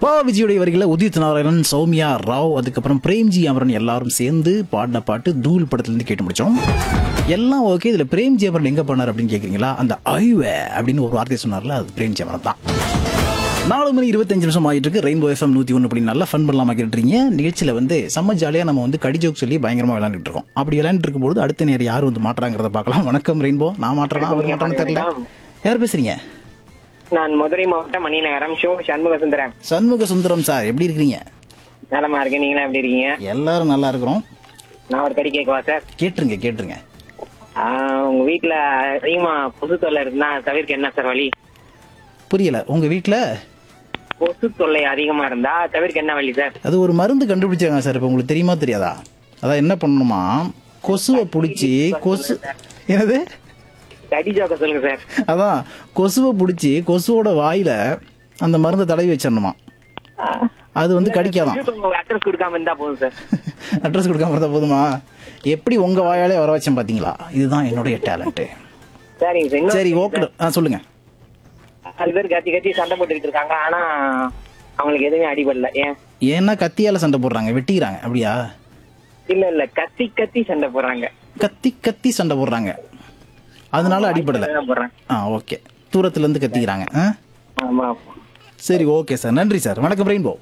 பா விஜயுடைய வரிகளில் உதித் நாராயணன் சௌமியா ராவ் அதுக்கப்புறம் பிரேம்ஜி அமரன் எல்லாரும் சேர்ந்து பாடின பாட்டு தூள் படத்துலேருந்து கேட்டு முடிச்சோம் எல்லாம் ஓகே இதில் பிரேம்ஜி அமரன் எங்கே பண்ணார் அப்படின்னு கேட்குறீங்களா அந்த ஐவே அப்படின்னு ஒரு வார்த்தை சொன்னார்ல அது பிரேம்ஜி அமரன் தான் நாலு மணி இருபத்தஞ்சு நிமிஷம் ஆகிட்டு இருக்கு ரெயின்போ எஃப்எம் நூற்றி ஒன்று அப்படி நல்லா ஃபன் பண்ணலாமா கேட்டுறீங்க நிகழ்ச்சியில் வந்து செம்ம ஜாலியாக நம்ம வந்து கடி ஜோக் சொல்லி பயங்கரமாக விளையாண்டுட்டு இருக்கோம் அப்படி விளையாண்டுட்டு இருக்கும்போது அடுத்த நேரம் யார் வந்து மாட்டுறாங்கிறத பார்க்கலாம் வணக்கம் ரெயின்போ நான் மாட்டுறேன் அவர் மாட்டான்னு தெரியல யார் பேசுறீங்க நான் மதுரை மாவட்டம் மணிநகரம் ஷோ சண்முக சுந்தரம் சண்முக சுந்தரம் சார் எப்படி இருக்கிறீங்க நலமா இருக்கேன் நீங்களா எப்படி இருக்கீங்க எல்லாரும் நல்லா இருக்கிறோம் நான் ஒரு கடி கேட்கவா சார் கேட்டுருங்க கேட்டுருங்க ஆஹ், உங்க வீட்டுல அதிகமா கொசு தொல்லை இருந்தா தவிர்க்க என்ன சார் வழி புரியல உங்க வீட்டில் கொசு தொல்லை அதிகமா இருந்தா தவிர்க்க என்ன வழி சார் அது ஒரு மருந்து கண்டுபிடிச்சாங்க சார் இப்போ உங்களுக்கு தெரியுமா தெரியாதா அதான் என்ன பண்ணணுமா கொசுவை பிடிச்சி கொசு என்னது கடி ஜோக்க சொல்லுங்க சார் அதான் கொசுவை பிடிச்சி கொசுவோட வாயில அந்த மருந்தை தடவி வச்சிடணுமா அது வந்து கடிக்காதான் அட்ரஸ் கொடுக்காம இருந்தா போதும் சார் அட்ரஸ் கொடுக்காம இருந்தா போதுமா எப்படி உங்க வாயாலே வர வச்சேன் பாத்தீங்களா இதுதான் என்னுடைய டேலண்ட் சரிங்க சார் இன்னும் சரி ஓகே ஆ சொல்லுங்க நாலு பேர் கத்தி கத்தி சண்டை போட்டுக்கிட்டு இருக்காங்க ஆனா அவங்களுக்கு எதுவுமே அடிபடல ஏன் ஏன்னா கத்தியால சண்டை போடுறாங்க வெட்டிக்கிறாங்க அப்படியா இல்ல இல்ல கத்தி கத்தி சண்டை போடுறாங்க கத்தி கத்தி சண்டை போடுறாங்க அதனால அடிபடல தான் போடுறாங்க ஆ ஓகே தூரத்துல இருந்து கத்திக்கிறாங்க ஆ ஆமா சரி ஓகே சார் நன்றி சார் வணக்கம் ரெயின்போ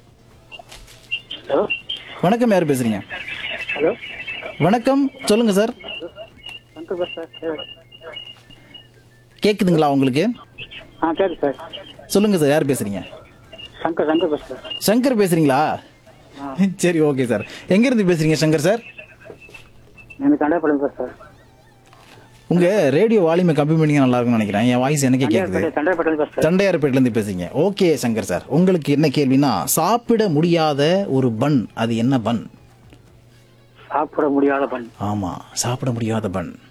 ஹலோ வணக்கம் யார் பேசுறீங்க ஹலோ வணக்கம் சொல்லுங்க சார் சந்தோஷ் சார் கேக்குதுங்களா உங்களுக்கு ஆ சரி சார் சொல்லுங்க சார் யார் பேசுறீங்க சங்கர் சங்கர் பேச சார் சங்கர் பேசுறீங்களா சரி ஓகே சார் எங்க இருந்து பேசுறீங்க சங்கர் சார் எனக்கு கண்டாப்படம் சார் உங்க ரேடியோ வால்யூமை கம்மி பண்ணிங்க நல்லா இருக்கும்னு நினைக்கிறேன் என் வாய்ஸ் எனக்கே கேக்குது கண்டாப்படம் சார் தண்டையார்பேட்டில இருந்து பேசுறீங்க ஓகே சங்கர் சார் உங்களுக்கு என்ன கேள்வினா சாப்பிட முடியாத ஒரு பன் அது என்ன பன் சாப்பிட முடியாத பண் ஆமா சாப்பிட முடியாத பன்